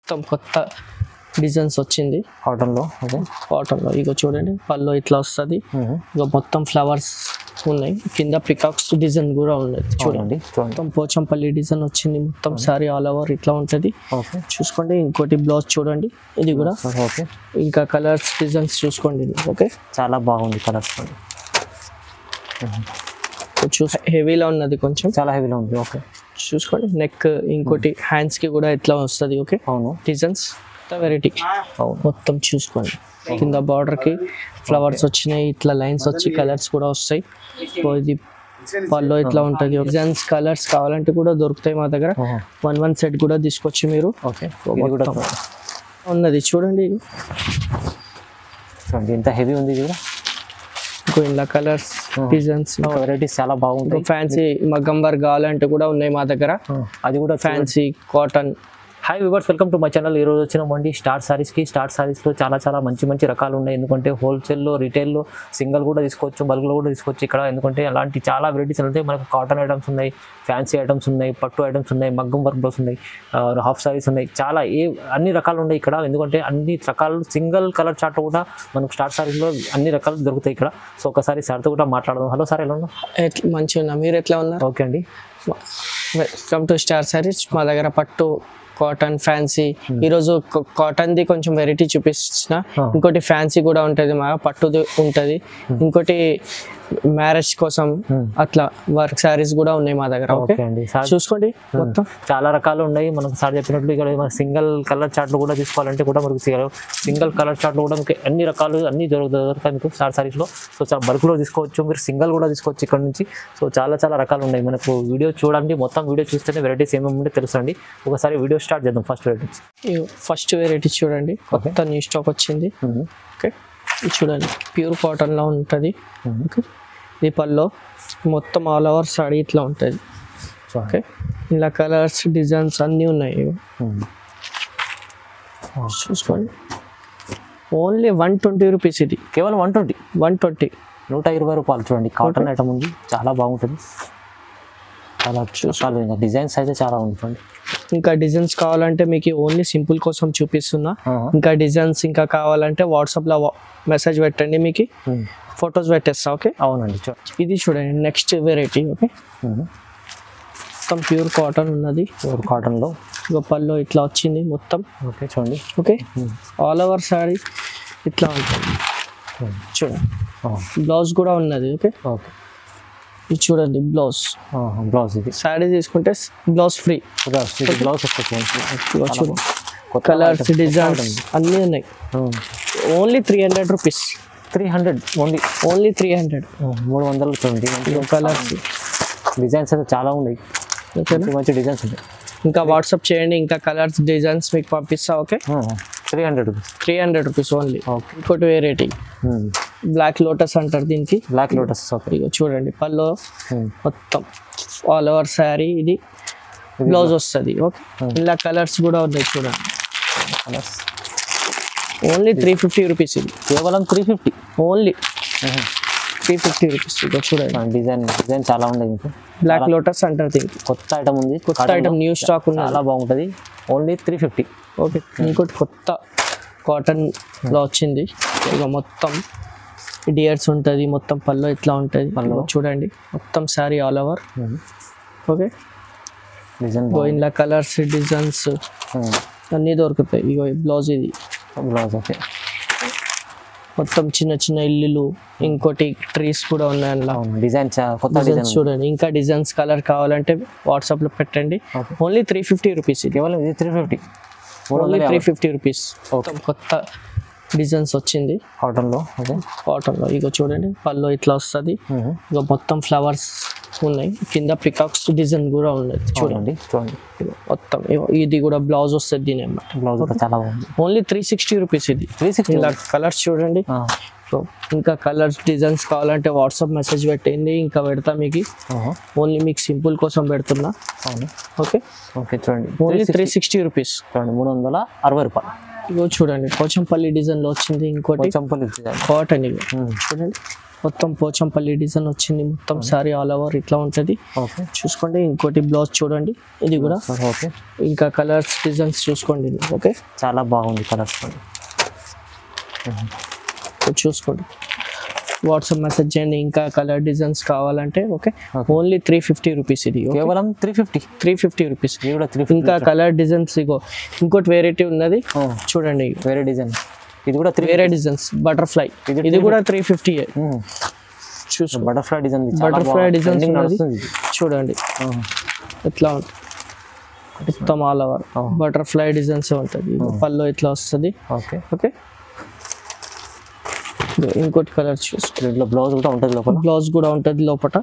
మొత్తం కొత్త డిజైన్స్ వచ్చింది కాటన్లో ఓకే కాటన్లో ఇగో చూడండి పళ్ళు ఇట్లా వస్తుంది ఇక మొత్తం ఫ్లవర్స్ ఉన్నాయి కింద పికాక్స్ డిజైన్ కూడా ఉన్నది చూడండి చూడండి చూడండి మొత్తం పోచంపల్లి డిజైన్ వచ్చింది మొత్తం సారీ ఆల్ ఓవర్ ఇట్లా ఉంటుంది ఓకే చూసుకోండి ఇంకోటి బ్లౌజ్ చూడండి ఇది కూడా ఓకే ఇంకా కలర్స్ డిజైన్స్ చూసుకోండి ఓకే చాలా బాగుంది కలర్స్ చూసి హెవీలో ఉన్నది కొంచెం చాలా హెవీలో ఉంది ఓకే చూసుకోండి నెక్ ఇంకోటి హ్యాండ్స్ కి కూడా ఇట్లా వస్తుంది ఓకే అవును డిజైన్స్ వెరైటీ అవును మొత్తం చూసుకోండి కింద బార్డర్ కి ఫ్లవర్స్ వచ్చినాయి ఇట్లా లైన్స్ వచ్చి కలర్స్ కూడా వస్తాయి సో ఇది పళ్ళు ఇట్లా ఉంటుంది డిజైన్స్ కలర్స్ కావాలంటే కూడా దొరుకుతాయి మా దగ్గర ఓహో. వన్ వన్ సెట్ కూడా తీసుకొచ్చి మీరు ఓకే ఇది కూడా మొత్తం ఉన్నది చూడండి ఇది. చూడండి ఎంత హెవీ ఉంది ఇది కూడా ఇంకో ఇలా కలర్స్ డిజైన్స్ వెరైటీస్ చాలా బాగుంటాయి ఫ్యాన్సీ మగ్గం వర్క్ కావాలంటే కూడా ఉన్నాయి మా దగ్గర అది కూడా fancy cotton hi weavers welcome to my channel ఈ రోజు వచ్చినామండి స్టార్ సారీస్కి స్టార్ సారీస్లో చాలా చాలా మంచి మంచి రకాలు ఉన్నాయి ఎందుకంటే హోల్సేల్లో రీటైల్లో సింగిల్ కూడా తీసుకోవచ్చు బల్క్లో కూడా తీసుకోవచ్చు ఇక్కడ ఎందుకంటే అలాంటి చాలా వెరైటీస్ ఉంటాయి మనకు కాటన్ ఐటమ్స్ ఉన్నాయి ఫ్యాన్సీ ఐటమ్స్ ఉన్నాయి పట్టు ఐటమ్స్ ఉన్నాయి మగ్గం వర్క్ బ్లౌస్ ఉన్నాయి హాఫ్ సారీస్ ఉన్నాయి చాలా ఏ అన్ని రకాలు ఉన్నాయి ఇక్కడ ఎందుకంటే అన్ని రకాలు సింగిల్ కలర్ చార్ట్ కూడా మనకు స్టార్ సారీస్లో అన్ని రకాలు దొరుకుతాయి ఇక్కడ సో ఒకసారి సార్తో కూడా మాట్లాడదాం హలో సార్ ఎలా ఉన్నా ఎట్లా మంచిగా ఉన్నా మీరు ఎట్లా ఉన్నారు ఓకే అండి వెల్కమ్ టు స్టార్ సారీస్ మా దగ్గర పట్టు కాటన్ ఫ్యాన్సీ ఈరోజు కాటన్ ది కొంచెం వెరైటీ చూపిస్తున్న Ah. ఇంకోటి ఫ్యాన్సీ కూడా ఉంటుంది మా పట్టుది ఉంటుంది ఇంకోటి మ్యారేజ్ కోసం అట్లా వర్క్ సారీస్ కూడా ఉన్నాయి మా దగ్గర ఓకే ఓకే అండి సార్ చూసుకోండి మొత్తం చాలా రకాలు ఉన్నాయి మనకు సార్ చెప్పినట్లు ఇక్కడ మన సింగిల్ కలర్ చార్ట్లు కూడా తీసుకోవాలంటే కూడా మనకు సింగిల్ కలర్ చార్ట్లు కూడా మీకు అన్ని రకాలు అన్ని దొరుకుతాయి దొరుకుతాయి మీకు స్టార్ సారీస్లో సో చాలా బల్క్లో తీసుకోవచ్చు మీరు సింగిల్ కూడా తీసుకోవచ్చు ఇక్కడ నుంచి సో చాలా చాలా రకాలు ఉన్నాయి మనకు వీడియో చూడండి మొత్తం వీడియో చూస్తేనే వెరైటీస్ ఏమేమి ఉంటే తెలుసండి ఒకసారి వీడియో స్టార్ట్ చేద్దాం ఫస్ట్ వెరైటీస్ ఫస్ట్ వెరైటీ చూడండి కొత్త న్యూ స్టాక్ వచ్చింది ఓకే ఇది చూడండి ప్యూర్ కాటన్ లో ఉంటుంది ఓకే ఇది పల్లో మొత్తం ఆల్ ఓవర్ సాడీ ఇట్లా ఉంటుంది ఓకే ఇలా కలర్స్ డిజైన్స్ అన్నీ ఉన్నాయి చూసుకోండి ఓన్లీ వన్ ట్వంటీ రూపీస్ ఇది కేవలం వన్ ట్వంటీ వన్ ట్వంటీ నూట ఇరవై రూపాయలు చూడండి కాటన్ ఐటమ్ ఉంది చాలా బాగుంటుంది చాలా రకాలు ఇంకా డిజైన్స్ అయితే చాలా ఉంది చూడండి ఇంకా డిజైన్స్ కావాలంటే మీకు ఓన్లీ సింపుల్ కోసం చూపిస్తున్నా ఇంకా డిజైన్స్ ఇంకా కావాలంటే వాట్సాప్లో మెసేజ్ పెట్టండి మీకు ఫొటోస్ పెట్టేస్తా ఓకే అవునండి చూడండి ఇది చూడండి నెక్స్ట్ వెరైటీ ఓకే మొత్తం ప్యూర్ కాటన్ ఉన్నది కాటన్లో గొప్పల్లో ఇట్లా వచ్చింది మొత్తం ఓకే చూడండి ఓకే ఆల్ ఓవర్ సారీ ఇట్లా ఉంటుంది చూడండి బ్లౌజ్ కూడా ఉన్నది ఓకే ఓకే ఇది చూడండి బ్లౌజ్ బ్లౌజ్ ఇది సారీ తీసుకుంటే బ్లౌజ్ ఫ్రీ బ్లౌజ్ ఇది బ్లౌజ్ వస్తుంది చూడండి కలర్స్ డిజైన్స్ అన్నీ ఉన్నాయి only three hundred rupees three hundred only only three hundred మూడు వందలు చూడండి మంచి కలర్స్ డిజైన్స్ అయితే చాలా ఉన్నాయి ఓకేనా మంచి మంచి డిజైన్స్ ఉన్నాయి ఇంకా వాట్సాప్ చేయండి ఇంకా కలర్స్ డిజైన్స్ మీకు పంపిస్తా okay three hundred rupees three hundred rupees only okay ఇంకోటి వెరైటీ బ్లాక్ లోటస్ అంటారు దీనికి బ్లాక్ లోటస్ ఓకే ఇగో చూడండి పళ్ళు మొత్తం ఆల్ ఓవర్ శారీ ఇది బ్లౌజ్ వస్తుంది ఓకే ఇలా కలర్స్ కూడా ఉన్నాయి చూడండి ఓన్లీ త్రీ ఫిఫ్టీ రూపీస్ ఇది కేవలం three fifty only three fifty rupees ఇగో చూడండి డిజైన్ డిజైన్ చాలా ఉన్నాయి మీకు బ్లాక్ లోటస్ అంటారు దీనికి కొత్త ఐటమ్ ఉంది కొత్త Cotton ఐటమ్ లో న్యూ స్టాక్ ఉన్నది చాలా బాగుంటుంది ఓన్లీ త్రీ ఫిఫ్టీ ఓకే ఇంకోటి కొత్త కాటన్ లో వచ్చింది ఇక మొత్తం డియర్స్ ఉంటుంది మొత్తం పళ్ళు ఇట్లా ఉంటుంది ఇగో చూడండి మొత్తం sari all over okay design ఇగో ఇలా కలర్స్ డిజైన్స్ అన్నీ దొరుకుతాయి ఇగో బ్లౌజ్ ఇది బ్లౌజ్ ఓకే మొత్తం చిన్న చిన్న ఇల్లులు ఇంకోటి ట్రీస్ కూడా ఉన్నాయి అందులో అవును డిజైన్ కొత్త డిజైన్ డిజైన్స్ చూడండి ఇంకా డిజైన్స్ కలర్ కావాలంటే వాట్సాప్ లో పెట్టండి Okay. Only three fifty rupees ఇది కేవలం ఇది త్రీ ఫిఫ్టీ మూడు ఓన్లీ వందల త్రీ ఫిఫ్టీ రూపీస్ మొత్తం కొత్త డిజైన్స్ వచ్చింది కాటన్లో ఓకే కాటన్ లో ఇగో చూడండి పళ్ళు ఇట్లా వస్తుంది ఇక మొత్తం ఫ్లవర్స్ ఉన్నాయి కింద పికాక్స్ డిజైన్ కూడా ఉన్నది చూడండి చూడండి చూడండి ఇగో మొత్తం ఇగో ఇది కూడా బ్లౌజ్ వస్తుంది దీని అన్నమాట బ్లౌజ్ కూడా చాలా బాగుంది ఓన్లీ త్రీ సిక్స్టీ రూపీస్ ఇది త్రీ సిక్స్టీ ఇలా కలర్స్ చూడండి సో ఇంకా కలర్స్ డిజైన్స్ కావాలంటే వాట్సాప్ మెసేజ్ పెట్టండి ఇంకా పెడతా మీకు ఓన్లీ మీకు సింపుల్ కోసం పెడుతున్నా అవును ఓకే ఓకే చూడండి ఓన్లీ త్రీ సిక్స్టీ రూపీస్ చూడండి మూడు వందల అరవై రూపాయలు ఇగో చూడండి పోచంపల్లి డిజైన్ లో వచ్చింది ఇంకోటి చంపలు డిజైన్ కాటన్ ఇవి చూడండి మొత్తం పోచంపల్లి డిజైన్ వచ్చింది మొత్తం సారీ ఆల్ ఓవర్ ఇట్లా ఉంటుంది ఓకే చూసుకోండి ఇంకోటి బ్లౌజ్ చూడండి ఇది కూడా ఓకే ఇంకా కలర్స్ డిజైన్స్ చూసుకోండి ఇది, ఓకే చాలా బాగుంది కలర్స్ ఇది చూసుకోండి వాట్సాప్ మెసేజ్ చేయండి ఇంకా కలర్ డిజైన్స్ కావాలంటే okay only three fifty rupees ఇది కేవలం three fifty three fifty rupees ఇది కూడా త్రీ ఇంకా కలర్ డిజైన్స్ ఇగో ఇంకోటి వెరైటీ ఉన్నది చూడండి వేరే డిజైన్ ఇది కూడా త్రీ వేరే డిజైన్స్ బటర్ఫ్లై ఇది ఇది కూడా త్రీ ఫిఫ్టీ చూసుకో బటర్ఫ్లై డిజైన్ బటర్ఫ్లై డిజైన్స్ ఉన్నది నడుస్తుంది ఇది. చూడండి ఎట్లా ఉంటుంది మొత్తం ఆల్ ఓవర్ బటర్ఫ్లై డిజైన్స్ ఉంటుంది పళ్ళు ఇట్లా వస్తుంది ఓకే ఓకే ఇంకోటి కలర్ చూసుకో దీంట్లో బ్లౌజ్ కూడా ఉంటుంది లోపల బ్లౌజ్ కూడా ఉంటుంది లోపల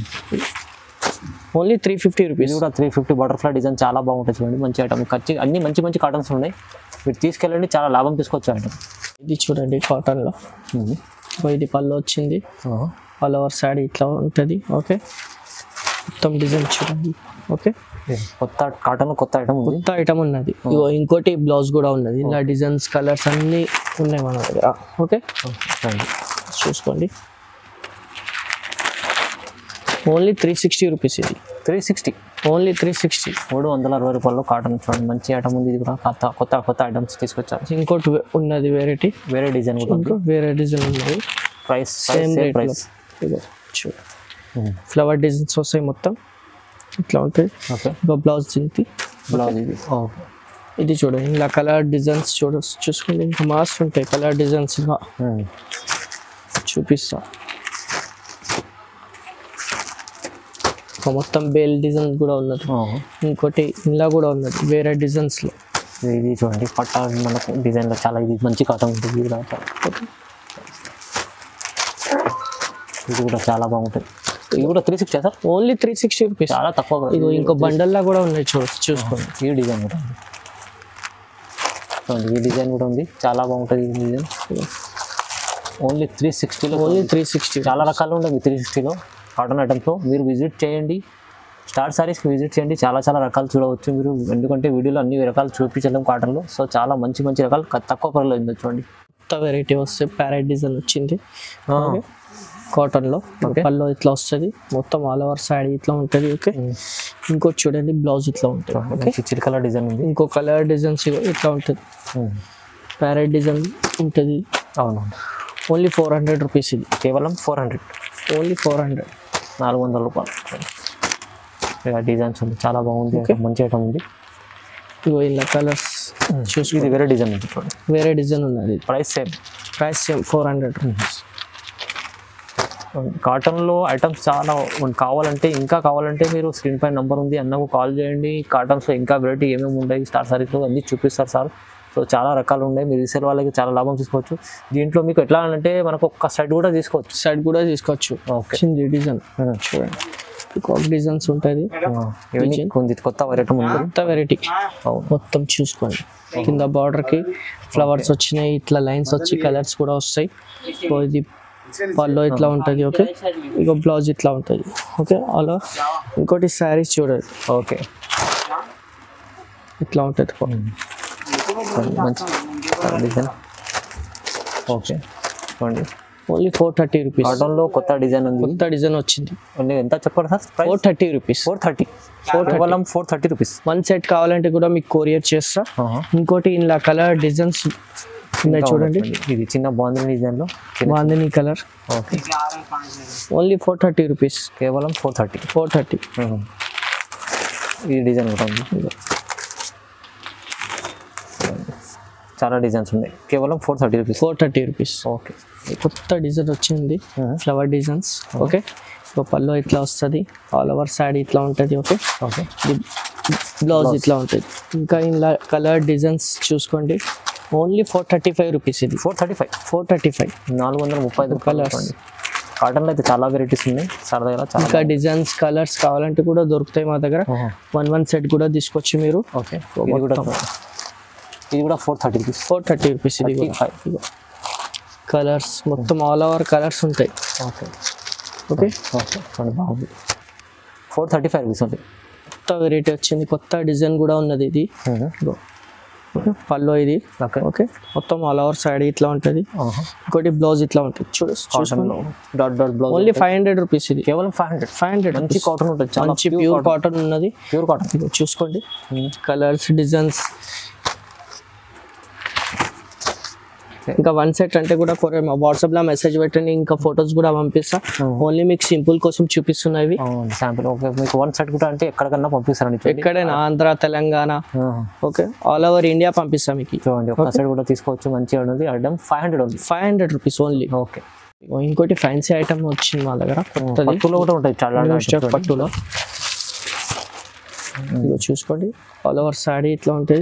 ఓన్లీ త్రీ ఫిఫ్టీ ఇది రూపీస్ కూడా త్రీ ఫిఫ్టీ బటర్ఫ్లై డిజైన్ చాలా బాగుంటుంది చూడండి మంచి ఐటమ్ ఖర్చు అన్ని మంచి మంచి కాటన్స్ ఉన్నాయి మీరు తీసుకెళ్ళండి చాలా లాభం తీసుకోవచ్చు ఐటమ్ ఇది చూడండి కాటన్ లో ఇగో ఇది పళ్ళు వచ్చింది ఆల్ ఓవర్ సాడీ ఇట్లా ఉంటుంది ఓకే మొత్తం డిజైన్ చూడండి ఓకే కొత్త కాటన్ కొత్త ఐటమ్ ఉంది కొత్త ఐటమ్ ఉన్నది ఇగో ఇంకోటి బ్లౌజ్ కూడా ఉన్నది ఇలా డిజైన్స్ కలర్స్ అన్నీ ఉన్నాయి మన దగ్గర ఓకే చూడండి చూసుకోండి ఓన్లీ త్రీ సిక్స్టీ రూపీస్ ఇది three sixty only three sixty మూడు వందల అరవై రూపాయలు కాటన్ చూడండి మంచి ఐటమ్ ఉంది ఇది కూడా కొత్త కొత్త కొత్త ఐటమ్స్ తీసుకొచ్చారు ఇంకోటి వే- ఉన్నది వెరైటీ వేరే డిజైన్ కూడా ఉంది ఇంకో వేరే డిజైన్ ఉన్నది price same same rate price ఇగో చూడు ఫ్లవర్ డిజైన్స్ వస్తాయి మొత్తం ఇట్లా ఉంటుంది ఓకే ఇగో బ్లౌజ్ దీనికి బ్లౌజ్ ఇది ఓకే ఇది చూడండి ఇలా కలర్ డిజైన్స్ చూడ చూసుకోండి ఇంకా మాస్ ఉంటాయి కలర్ డిజైన్స్ ఇలా చూపిస్తా ఇంకా మొత్తం బేల్ డిజైన్ కూడా ఉన్నది ఇంకోటి ఇలా కూడా ఉన్నది వేరే డిజైన్స్లో ఇది చూడండి పట్ట మనకు డిజైన్లో చాలా ఇది మంచి కాటన్ ఉంటుంది ఇది కూడా చాలా ఇది కూడా చాలా బాగుంటుంది ఇది కూడా three sixty sir only three sixty rupees చాలా తక్కువ ఇగో ఇంకో బండల్లా కూడా ఉన్నాయి చూ చూసుకోండి ఈ డిజైన్ కూడా ఉంది చూడండి ఈ డిజైన్ కూడా ఉంది చాలా బాగుంటుంది ఈ డిజైన్ ఓన్లీ త్రీ సిక్స్టీలో ఓన్లీ త్రీ సిక్స్టీ చాలా రకాలు ఉన్నాయి త్రీ సిక్స్టీలో కాటన్ ఐటమ్స్లో మీరు విజిట్ చేయండి స్టార్ సారీస్కి విజిట్ చేయండి చాలా చాలా రకాలు చూడవచ్చు మీరు ఎందుకంటే వీడియోలో అన్ని రకాలు చూపించలేం కాటన్లో సో చాలా మంచి మంచి రకాలు క- తక్కువ పర్లో ఉంది చూడండి కొత్త వెరైటీ వస్తే ప్యారెట్ డిజైన్ వచ్చింది కాటన్లో పళ్ళు ఇట్లా వస్తుంది మొత్తం ఆల్ ఓవర్ సాడీ ఇట్లా ఉంటుంది ఓకే ఇంకోటి చూడండి బ్లౌజ్ ఇట్లా ఉంటుంది ఓకే మంచి చిలకల డిజైన్ ఉంది ఇంకో కలర్ డిజైన్స్ ఇట్లా ఉంటుంది ప్యారెట్ డిజైన్ ఉంటుంది అవును ఓన్లీ ఫోర్ హండ్రెడ్ రూపీస్ ఇది కేవలం four hundred only four hundred నాలుగు వందల రూపాయలు ఇక డిజైన్స్ ఉంది చాలా బాగుంది మంచి ఐటమ్ ఉంది ఇగో ఇలా కలర్స్ చూసుకో ఇది వేరే డిజైన్ ఉంది చూడండి వేరే డిజైన్ ఉన్నది price same price same four hundred rupees కాటన్లో ఐటమ్స్ చాలా ఉన్- కావాలంటే ఇంకా కావాలంటే మీరు స్క్రీన్ పైన నెంబర్ ఉంది అన్నకు కాల్ చేయండి కాటన్స్లో ఇంకా వెరైటీ ఏమేమి ఉన్నాయి స్టార్ సారీస్లో అన్నీ చూపిస్తారు సార్ సో చాలా రకాలు ఉన్నాయి మీరు రీసేల్ వాళ్ళకి చాలా లాభం తీసుకోవచ్చు దీంట్లో మీకు ఎట్లా అంటే మనకు ఒక్క సైడ్ కూడా తీసుకోవచ్చు సైడ్ కూడా తీసుకోవచ్చు ఓకే వచ్చింది డిజైన్ చూడండి పికాక్ డిజైన్స్ ఉంటుంది ఇవన్నీ కొంది కొత్త వెరైటీ ఉంది కొత్త వెరైటీ అవును మొత్తం చూసుకోండి కింద border కి ఫ్లవర్స్ వచ్చినాయి ఇట్లా లైన్స్ వచ్చి కలర్స్ కూడా వస్తాయి సో ఇది పళ్ళు ఇట్లా ఉంటుంది ఓకే ఇక బ్లౌజ్ ఇట్లా ఉంటుంది ఓకే అలా ఇంకోటి శారీస్ చూడండి ఓకే ఇట్లా ఉంటుంది మంచి డిజైన్ ఓకే చూడండి ఓన్లీ ఫోర్ థర్టీ రూపీస్ కాటన్లో కొత్త డిజైన్ ఉంది కొత్త డిజైన్ వచ్చింది ఓన్లీ ఎంత చెప్పారు sir price four thirty rupees four thirty four కేవలం four thirty rupees one set కావాలంటే కూడా మీకు కొరియర్ చేస్తా ఇంకోటి ఇలా కలర్ డిజైన్స్ ఉన్నాయి చూడండి ఇది చిన్న బాగుంది డిజైన్లో bandhani colour okay only four thirty rupees కేవలం ఫోర్ థర్టీ ఫోర్ థర్టీ ఈ డిజైన్ కూడా ఉంది చాలా డిజైన్స్ ఉన్నాయి కేవలం four thirty rupees four thirty rupees okay కొత్త డిజైన్ వచ్చింది ఫ్లవర్ డిజైన్స్ ఓకే సో పళ్ళు ఇట్లా వస్తుంది ఆల్ ఓవర్ సాడీ ఇట్లా ఉంటుంది ఓకే ఓకే బ్లౌజ్ ఇట్లా ఉంటుంది ఇంకా ఇలా కలర్ డిజైన్స్ చూసుకోండి only four thirty five rupees ఇది four thirty five four thirty five నాలుగు వందల ముప్పై ఐదు Colours. కలర్స్ కాటన్లో అయితే చాలా వెరైటీస్ ఉన్నాయి సరదాగా చాలా ఇంకా డిజైన్స్ కలర్స్ కావాలంటే కూడా దొరుకుతాయి మా దగ్గర వన్ వన్ సెట్ కూడా తీసుకొచ్చి మీరు ఓకే ఇది కూడా ఇది కూడా four thirty rupees four thirty rupees ఇది కూడా ఫైవ్ కలర్స్ మొత్తం ఆల్ ఓవర్ కలర్స్ ఉంటాయి ఓకే ఓకే ఓకే చూడండి బాగుంది ఫోర్ థర్టీ ఫైవ్ రూపీస్ ఉంది కొత్త వెరైటీ వచ్చింది కొత్త డిజైన్ కూడా ఉన్నది ఇది ఇగో ఓకే పళ్ళు ఇది ఓకే ఓకే మొత్తం ఆల్ ఓవర్ సైడ్ ఇట్లా ఉంటుంది ఇంకోటి బ్లౌజ్ ఇట్లా ఉంటుంది చూడు చూసుకోండి dot dot blouse only five hundred rupees ఇది కేవలం ఫైవ్ హండ్రెడ్ ఫైవ్ హండ్రెడ్ మంచి కాటన్ ఉంటుంది చాలా మంచి ప్యూర్ కాటన్ ఉన్నది ప్యూర్ కాటన్ ఇదిగో చూసుకోండి కలర్స్ డిజైన్స్ ఇంకా వన్ సెట్ అంటే కూడా కొరే వాట్సాప్ లో మెసేజ్ పెట్టండి ఇంకా ఫొటోస్ కూడా పంపిస్తా ఓన్లీ మీకు సింపుల్ కోసం చూపిస్తున్నవి శాంపుల్ ఓకే మీకు వన్ సెట్ కూడా అంటే ఎక్కడికన్నా పంపిస్తారండి చూడండి ఎక్కడైనా ఆంధ్ర తెలంగాణ ఆహా. ఓకే ఆల్ ఓవర్ ఇండియా పంపిస్తాం మీకు చూడండి ఒక సెట్ కూడా తీసుకోవచ్చు మంచిగా ఉన్నది ఐటమ్ ఫైవ్ హండ్రెడ్ ఉంది five hundred rupees only okay ఇంకోటి ఫ్యాన్సీ ఐటమ్ వచ్చింది మా దగ్గర కొత్తది పట్టులో కూడా ఉంటాయి చాలా న్యూ స్టాక్ పట్టులో ఇదిగో చూసుకోండి ఆల్ ఓవర్ సాడీ ఇట్లా ఉంటుంది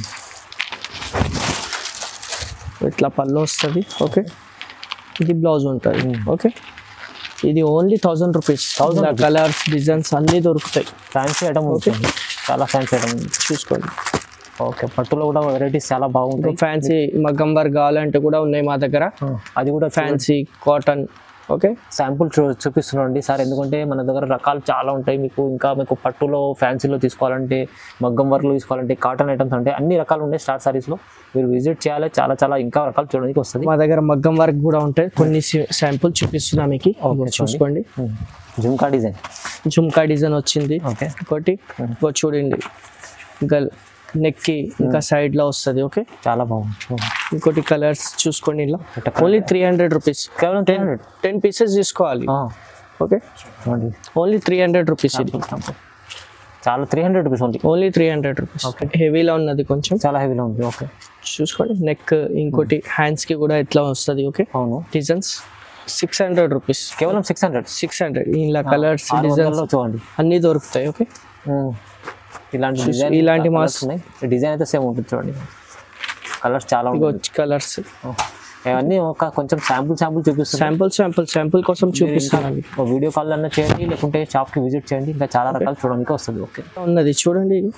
ఇట్లా పళ్ళు వస్తుంది ఓకే ఇది బ్లౌజ్ ఉంటుంది ఓకే ఇది only thousand rupees thousand colours designs అన్నీ దొరుకుతాయి ఫ్యాన్సీ ఐటమ్ ఉంటుంది చాలా ఫ్యాన్సీ ఐటమ్ ఉంది చూసుకోండి ఓకే పట్టులో కూడా వెరైటీస్ చాలా బాగుంటాయి ఫ్యాన్సీ మగ్గం వర్క్ కావాలంటే కూడా ఉన్నాయి మా దగ్గర అది కూడా ఫ్యాన్సీ కాటన్ ఓకే శాంపుల్ చూ చూపిస్తున్నాండి సార్ ఎందుకంటే మన దగ్గర రకాలు చాలా ఉంటాయి మీకు ఇంకా మీకు పట్టులో ఫ్యాన్సీలో తీసుకోవాలంటే మగ్గం వర్క్లో తీసుకోవాలంటే కాటన్ ఐటమ్స్ అంటే అన్ని రకాలు ఉన్నాయి స్టార్ సారీస్లో మీరు విజిట్ చేయాలి చాలా చాలా ఇంకా రకాలు చూడడానికి వస్తుంది మా దగ్గర మగ్గం వర్క్ కూడా ఉంటాయి కొన్ని శాంపుల్ చూపిస్తున్నా మీకు ఇదిగో చూసుకోండి జుమ్కా డిజైన్ జుమ్కా డిజైన్ వచ్చింది ఓకే ఒకటి ఇగో చూడండి ఇంకా నెక్కి ఇంకా side లో వస్తుంది ఓకే చాలా బాగుంది చూడండి. ఇంకోటి కలర్స్ చూసుకోండి ఇలా ఓన్లీ త్రీ హండ్రెడ్ రూపీస్ కేవలం టెన్ హండ్రెడ్ టెన్ పీసెస్ తీసుకోవాలి ఓకే చూడండి ఓన్లీ త్రీ హండ్రెడ్ రూపీస్ ఇది చాలా త్రీ హండ్రెడ్ రూపీస్ ఉంది ఓన్లీ త్రీ హండ్రెడ్ రూపీస్ హెవీలో ఉన్నది కొంచెం చాలా హెవీలో ఉంది ఓకే చూసుకోండి నెక్ ఇంకోటి హ్యాండ్స్ కి కూడా ఇట్లా వస్తుంది ఓకే అవును డిజైన్స్ సిక్స్ హండ్రెడ్ రూపీస్ కేవలం సిక్స్ హండ్రెడ్ సిక్స్ హండ్రెడ్ ఇలా కలర్స్ డిజైన్స్ చూడండి అన్నీ దొరుకుతాయి ఓకే ఉమ్. ఇలాంటి డిజైన్ ఇలాంటి మాస్ ఉన్నాయి డిజైన్ అయితే సేమ్ ఉంటుంది చూడండి కలర్స్ చాలా ఇగో ఉంటాయి కలర్స్ ఇవన్నీ ఒక కొంచెం శాంపుల్ శాంపుల్ చూపిస్తుంది శాంపుల్ శాంపుల్ శాంపుల్ కోసం చూపిస్తాను అవి. వీడియో కాల్ అన్న చేయండి లేకుంటే షాప్కి విజిట్ చేయండి ఇంకా చాలా రకాలు చూడడానికి వస్తుంది ఓకే ఉన్నది చూడండి ఇది.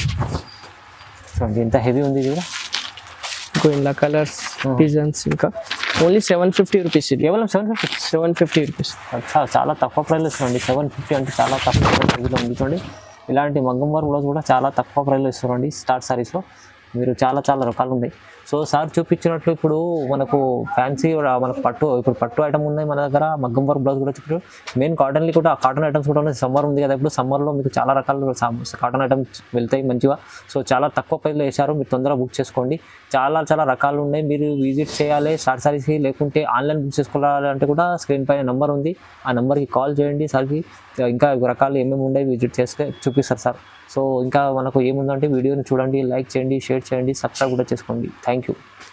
చూడండి ఎంత హెవీ ఉంది ఇది కూడా ఇంకో ఇలా కలర్స్ డిజైన్స్ ఇంకా ఓన్లీ సెవెన్ ఫిఫ్టీ రూపీస్ ఇది కేవలం seven fifty seven fifty rupees చాలా చాలా తక్కువ ప్రైస్లో ఇస్తున్నాండి సెవెన్ ఫిఫ్టీ అంటే చాలా తక్కువ ప్రైస్లో ఉంది చూడండి ఇలాంటి మగ్గం వర్క్ బ్లౌజ్ కూడా చాలా తక్కువ ప్రైస్లో ఇస్తున్నాండి స్టార్ సారీస్లో మీరు చాలా చాలా రకాలు ఉన్నాయి సో సార్ చూపించినట్లు ఇప్పుడు మనకు ఫ్యాన్సీ మనకు పట్టు ఇప్పుడు పట్టు ఐటమ్ ఉన్నాయి మన దగ్గర మగ్గం వర్క్ బ్లౌజ్ కూడా చూపించారు మెయిన్ కాటన్లీ కూడా కాటన్ ఐటమ్స్ కూడా ఉన్నాయి సమ్మర్ ఉంది కదా ఇప్పుడు సమ్మర్లో మీకు చాలా రకాల కాటన్ ఐటమ్స్ వెళ్తాయి మంచిగా సో చాలా తక్కువ ప్రైస్లో వేశారు మీరు తొందరగా బుక్ చేసుకోండి చాలా చాలా రకాలు ఉన్నాయి మీరు విజిట్ చేయాలి స్టార్ సారీస్కి లేకుంటే ఆన్లైన్ బుక్ చేసుకోవాలంటే కూడా స్క్రీన్ పైన నెంబర్ ఉంది ఆ నెంబర్కి కాల్ చేయండి సార్కి ఇంకా రకాలు ఏమేమి ఉన్నాయి విజిట్ చేస్తే చూపిస్తారు సార్ సో ఇంకా మనకు ఏముందంటే వీడియోని చూడండి లైక్ చేయండి షేర్ చేయండి సబ్స్క్రైబ్ కూడా చేసుకోండి థ్యాంక్ యూ